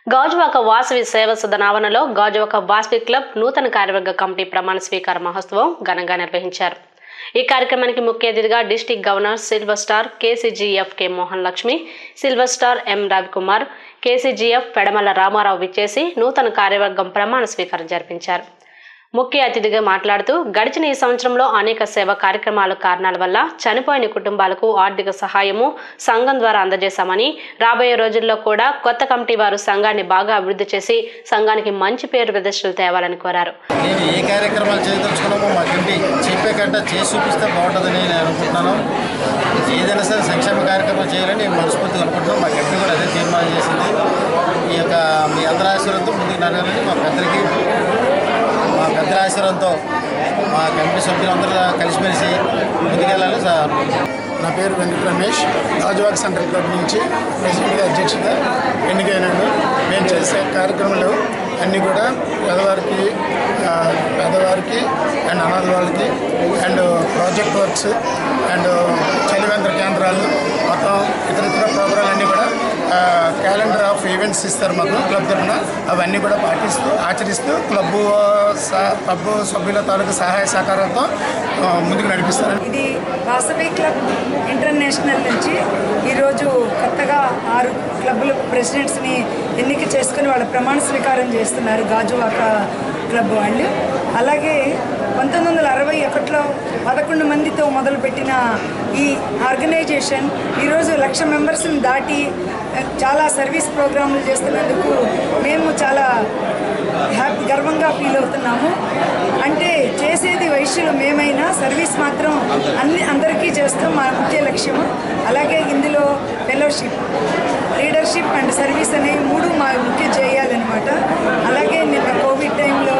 గాజువాక వాసవి సేవ సదనావరణలో గాజువాక వాసవి క్లబ్ నూతన కార్యవర్గ కమిటీ ప్రమాణ స్వీకార మహోత్సవం ఘనంగా నిర్వహించారు ఈ కార్యక్రమానికి ముఖ్య అతిథిగా district governor silver star KCGF K Mohan Lakshmi silver star M Ravikumar KCGF Pedamala Ramarao విచ్చేసి నూతన కార్యవర్గం ప్రమాణ స్వీకారం జరిపించారు ముఖ్య అతిథిగా మాట్లాడుతూ గడిచిన ఈ సంవత్సరంలో అనేక సేవా కార్యక్రమాల కారణాల వల్ల చనిపోయిన కుటుంబాలకు ఆర్థిక సహాయము సంఘం ద్వారా అందజేశామని రాబోయే రోజుల్లో కూడా కొత్త కమిటీ వారు సంఘాన్ని బాగా అభివృద్ధి చేసి సంఘానికి మంచి పేరు ప్రదర్శనలు తేవాలని కోరారు నేను ఏ కార్యక్రమాలు చేయదలుచుకున్నామో మా కంటి చెప్పే కంట చేసి చూపిస్తే బాగుంటుందని నేను అనుకుంటున్నాను ఏదైనా సరే సంక్షేమ కార్యక్రమం చేయాలని నేను మనస్ఫూర్తిగా అనుకుంటున్నాను మా కంటి కూడా అదే తీర్మానం చేసింది ఈ యొక్క మీ అందరి ఆశీర్వాదంతో ముందుకు నడవాలని మా పెద్దలకి మా పెద్దల ఆశీర్వాదంతో మా కమిటీ సభ్యులందరూ కలిసిమెలిసి ముందుకెళ్ళాలని సార్ నా పేరు వెంకట రమేష్ రాజువాక సెంట్రల్ క్లబ్ నుంచి ప్రెసిడెంట్గా అధ్యక్షుడిగా ఎన్నికైనాను నేను చేసే కార్యక్రమాలు అన్నీ కూడా పేదవారికి ఆ, పేదవారికి అండ్ అనాథ వాళ్ళకి అండ్ ప్రాజెక్ట్ వర్క్స్ అండ్ చలివేంద్ర కేంద్రాలు మొత్తం ఇతర ఇతర ప్రోగ్రాలు అన్నీ కూడా క్యాలెండర్ ఆఫ్ ఈవెంట్స్ ఇస్తారు మాకు క్లబ్ తరఫున అవన్నీ కూడా పాటిస్తూ ఆచరిస్తూ క్లబ్ క్లబ్ సభ్యుల తాలూకు సహాయ సహకారాలతో ఆ, ముందుకు నడిపిస్తారు ఇది వాసవి క్లబ్ ఇంటర్నేషనల్ నుంచి ఈరోజు కొత్తగా ఆరు క్లబ్బుల ప్రెసిడెంట్స్ని ఎన్నిక చేసుకుని వాళ్ళ ప్రమాణ స్వీకారం చేస్తున్నారు గాజువాక క్లబ్ వాళ్ళు అలాగే పంతొమ్మిది వందల అరవై ఒకటిలో పదకొండు మందితో మొదలుపెట్టిన ఈ ఆర్గనైజేషన్ ఈరోజు లక్ష మెంబర్స్ని దాటి చాలా సర్వీస్ ప్రోగ్రాంలు చేస్తున్నందుకు మేము చాలా హ్యాపీ గర్వంగా ఫీల్ అవుతున్నాము అంటే చేసేది వైశ్యులు మేమైనా సర్వీస్ మాత్రం అన్ని అందరికీ చేస్తాం మా ముఖ్య లక్ష్యము అలాగే ఇందులో ఫెలోషిప్ లీడర్షిప్ అండ్ సర్వీస్ అనేవి మూడు మా ముఖ్య చేయాలన్నమాట అలాగే నిన్న కోవిడ్ టైంలో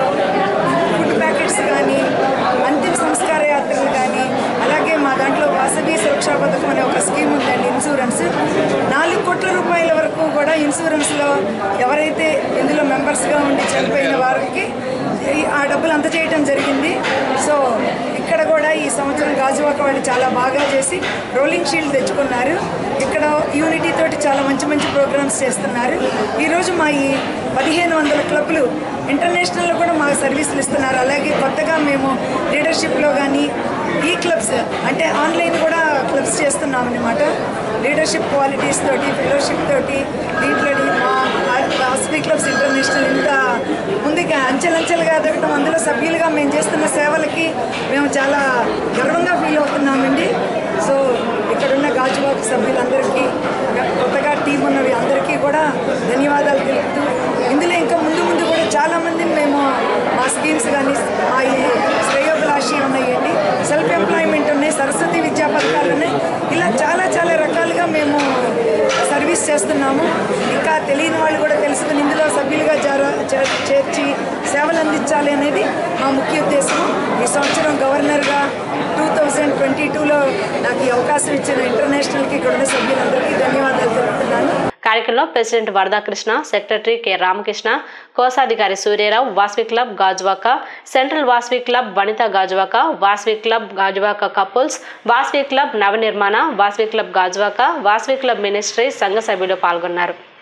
ఫుడ్ ప్యాకెట్స్ కానీ అంతిమ సంస్కార యాత్రలు కానీ అలాగే మా దాంట్లో వాసవి సురక్షా పథకం అనే ఒక స్కీమ్ ఉందండి ఇన్సూరెన్స్ నాలుగు కోట్ల రూపాయల వరకు కూడా ఇన్సూరెన్స్లో ఎవరైతే ఇందులో మెంబర్స్గా ఉండి చనిపోయిన వారికి ఈ- ఆ డబ్బులు అందజేయటం జరిగింది సో ఇక్కడ కూడా ఈ సంవత్సరం గాజువాక వాళ్ళు చాలా బాగా చేసి రోలింగ్ షీల్డ్ తెచ్చుకున్నారు ఇక్కడ యూనిటీ తోటి చాలా మంచి మంచి ప్రోగ్రామ్స్ చేస్తున్నారు ఈరోజు మా ఈ పదిహేను వందల క్లబ్లు ఇంటర్నేషనల్లో కూడా మాకు సర్వీసులు ఇస్తున్నారు అలాగే కొత్తగా మేము లీడర్షిప్లో కానీ ఈ క్లబ్స్ అంటే ఆన్లైన్ కూడా క్లబ్స్ చేస్తున్నాం అనమాట లీడర్షిప్ క్వాలిటీస్ తోటి ఫెలోషిప్ తోటి దీంట్లో మా ఆస్పీ క్లబ్స్ ఇంటర్నేషనల్ ఇంత ముందుగా అంచెలంచెలుగా ఎదగటం అందులో సభ్యులుగా మేము చేస్తున్న సేవలకి మేము చాలా గర్వంగా ఫీల్ అవుతున్నామండి సో ఇక్కడున్న గాజువాక సభ్యులందరికీ కొత్తగా టీం ఉన్నవి అందరికీ కూడా ధన్యవాదాలు తెలుపుతూ ఇందులో ఇంకా ముందు ముందు కూడా చాలామందిని మేము మా స్కీమ్స్ కానీ మా ఈ శ్రేయోభిలాషి ఉన్నాయండి సెల్ఫ్ ఎంప్లాయ్మెంట్ ఉన్నాయి సరస్వతి విద్యా పథకాలు ఉన్నాయి ఇలా చాలా చాలా రకాలుగా మేము సర్వీస్ చేస్తున్నాము ఇంకా తెలియని వాళ్ళు కూడా తెలుసుకుని ఇందులో సభ్యులుగా జర చే- చేర్చి సేవలు అందించాలి అనేది మా ముఖ్య ఉద్దేశం ఈ సంవత్సరం గవర్నర్గా టూ థౌజండ్ ట్వంటీ టూలో నాకు ఈ అవకాశం ఇచ్చిన ఇంటర్నేషనల్కి ఇక్కడ ఉన్న సభ్యులందరికీ ధన్యవాదాలు తెలుపుతున్నాను కార్యక్రమంలో president Varadakrishna secretary K Ramakrishna కోశాధికారి Suryarao Vasavi club Gajuwaka central Vasavi club Vanitha Gajuwaka Vasavi club Gajuwaka couples Vasavi club Navanirmana Vasavi club Gajuwaka Vasavi club ministry సంఘ సభ్యులు పాల్గొన్నారు